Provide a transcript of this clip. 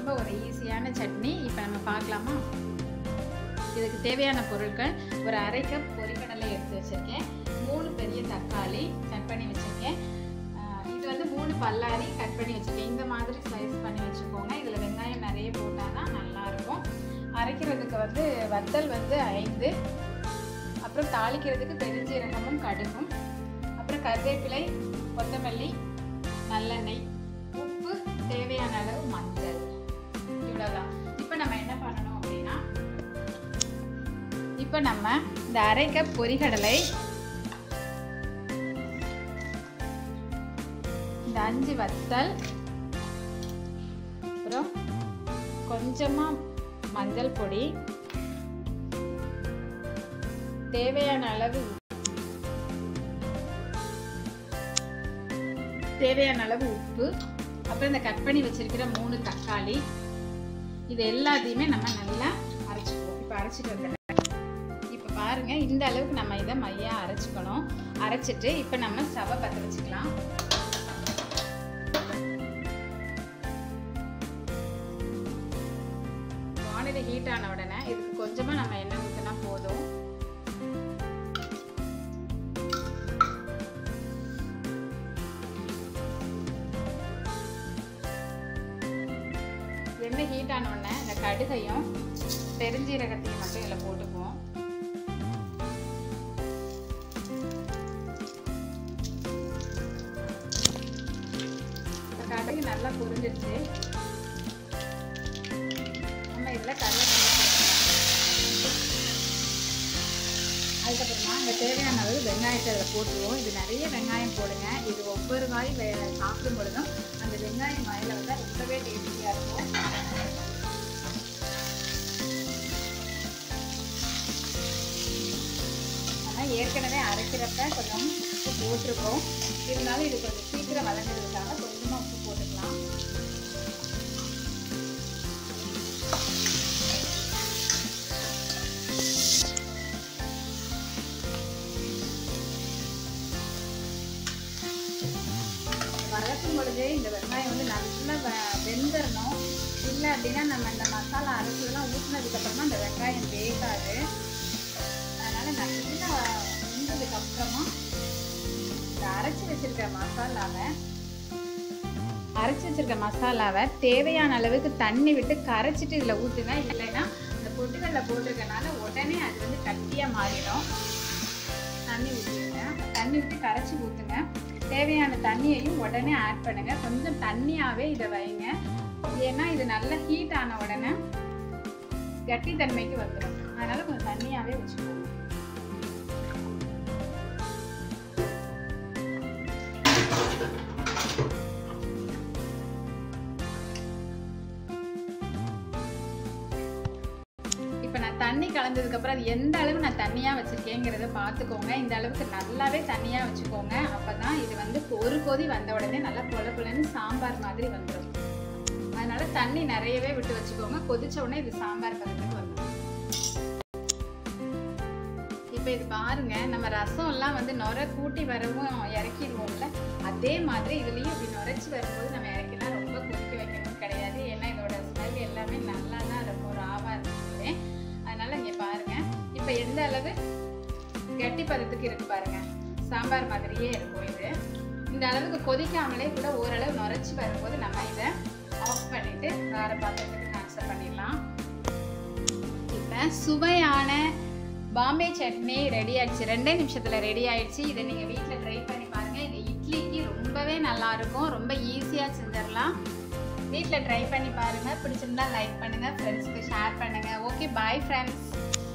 ரொம்ப ஒரு ஈஸியான சட்னி இப்போ நம்ம பார்க்கலாமா இதுக்கு தேவையான பொருட்கள் ஒரு அரை கப் பொரிக்கடலை எடுத்து வச்சுருக்கேன் மூணு பெரிய தக்காளி கட் பண்ணி வச்சுருக்கேன் ஆஹ் இது வந்து மூணு பல்லாரி கட் பண்ணி வச்சுருக்கேன் இந்த மாதிரி ஸ்லைஸ் பண்ணி வச்சுக்கோங்க இதில் வெங்காயம் நிறைய போட்டால் தான் நல்லாயிருக்கும் அரைக்கிறதுக்கு வந்து வத்தல் வந்து ஐந்து அப்புறம் தாளிக்கிறதுக்கு பெருஞ்சீரகமும் கடுகும் அப்புறம் கருவேப்பிலை கொத்தமல்லி நல்லெண்ணெய் உப்பு தேவையான அளவு மஞ்சள் இவ்வளோதான் இப்போ நம்ம என்ன பண்ணணும் அப்படின்னா இப்போ நம்ம இந்த அரை கப் பொரிகடலை இந்த அஞ்சு வத்தல் அப்புறம் கொஞ்சமாக மஞ்சள் பொடி தேவையான அளவு தேவையான அளவு உப்பு அப்புறம் இந்த கட் பண்ணி வச்சிருக்கிற மூணு தக்காளி இது எல்லாத்தையுமே நம்ம நல்லா அரைச்சிக்குவோம் இப்போ அரைச்சிட்டு வந்துடுறேன் இப்போ பாருங்க இந்த அளவுக்கு நம்ம இதை மையா அரைச்சிக்கணும் அரைச்சிட்டு இப்போ நம்ம ஸ்டவை பற்ற வச்சுக்கலாம் வானிலை ஹீட் ஆன உடனே இதுக்கு கொஞ்சமாக நம்ம எண்ணெய் ஊற்றினா போதும் எண்ணெய் ஹீட் ஆன உடனே இந்த கடுகையும் பெருஞ்சீரகத்தையும் மட்டும் இதில் போட்டுக்குவோம் இப்போ கடுகு நல்லா பொரிஞ்சிருச்சு நம்ம இதில் கருவேப்பிலை அதுக்கப்புறமா இங்கே தேவையான அளவு வெங்காயத்தை அதில் போட்டுருவோம் இது நிறைய வெங்காயம் போடுங்க இது ஒவ்வொரு வாய் வே சாப்பிடும் பொழுதும் அந்த வெங்காயம் வாயில் வந்து ரொம்பவே டேஸ்டியாக இருக்கும் ஆனால் ஏற்கனவே அரைக்கிறப்ப கொஞ்சம் உப்பு போட்டிருக்கோம் இருந்தாலும் இது கொஞ்சம் சீக்கிரம் வளர்ந்துறதுக்காக கொஞ்சமாக உப்பு போட்டுக்கலாம் வதக்கும் பொழுதே இந்த வெங்காயம் வந்து நல்லா வ- வெந்துடணும் இல்லை அப்படின்னா நம்ம இந்த மசாலா அரைச்சதெல்லாம் ஊற்றினதுக்கப்புறமா இந்த வெங்காயம் வேகாது அதனால் நல்லா வெந்ததுக்கு அப்புறமா இந்த அரைச்சி வச்சிருக்க மசாலாவை அரைச்சி வச்சிருக்க மசாலாவை தேவையான அளவுக்கு தண்ணி விட்டு கரைச்சிட்டு இதில் ஊற்றுங்க இல்லைன்னா இந்த பொட்டுகளில் போட்டிருக்கனால உடனே அது வந்து கட்டியாக மாறிடும் தண்ணி ஊற்றிடுங்க தண்ணி ஊற்றி கரைச்சி ஊற்றுங்க தேவையான தண்ணியையும் உடனே ஆட் பண்ணுங்க கொஞ்சம் தண்ணியாகவே இதை வைங்க ஏன்னா இது நல்லா ஹீட் ஆன உடனே கட்டித்தன்மைக்கு வந்துடும் அதனால கொஞ்சம் தண்ணியாகவே வச்சுக்கோங்க இப்போ நான் தண்ணி கலந்ததுக்கப்புறம் அது எந்த அளவு நான் தண்ணியாக வச்சுருக்கேங்கிறத பார்த்துக்கோங்க இந்த அளவுக்கு நல்லாவே தண்ணியாக வச்சுக்கோங்க அப்போ தான் இது வந்து ஒரு கொதி வந்த உடனே நல்லா பொல பொலன்னு சாம்பார் மாதிரி வந்துடும் அதனால தண்ணி நிறையவே விட்டு வச்சுக்கோங்க கொதிச்ச உடனே இது சாம்பார் பதத்துக்கு வந்துடும் இப்போ இது பாருங்க நம்ம ரசம் எல்லாம் வந்து நுர கூட்டி வரவும் இறக்கிடுவோம்ல அதே மாதிரி இதுலேயும் இப்படி நுரைச்சி வரும்போது நம்ம இறக்கிலாம் ரொம்ப கொதிக்க வைக்கணும் கிடையாது ஏன்னா இதோட ஸ்மெல் எல்லாமே நல்லா தான் இருக்கும் ராவாக இருந்துச்சு அதனால இங்கே பாருங்க இப்போ எந்த அளவு கெட்டி பதத்துக்கு இருக்கு பாருங்க சாம்பார் மாதிரியே இருக்கும் இது இந்த அளவுக்கு கொதிக்காமலே கூட ஓரளவு நுரைச்சி வரும்போது நம்ம இதை ஆஃப் பண்ணிட்டு வேற பாத்திரத்துக்கு ட்ரான்ஸ்ஃபர் பண்ணிடலாம் இப்போ சுவையான பாம்பே சட்னி ரெடி ஆயிடுச்சு ரெண்டே நிமிஷத்தில் ரெடி ஆயிடுச்சு இதை நீங்கள் வீட்டில் ட்ரை பண்ணி பாருங்கள் இது இட்லிக்கு ரொம்பவே நல்லா இருக்கும் ரொம்ப ஈஸியாக செஞ்சிடலாம் வீட்டில் ட்ரை பண்ணி பாருங்கள் பிடிச்சிருந்தா லைக் பண்ணுங்கள் ஃப்ரெண்ட்ஸ்க்கு ஷேர் பண்ணுங்கள் ஓகே பாய் ஃப்ரெண்ட்ஸ்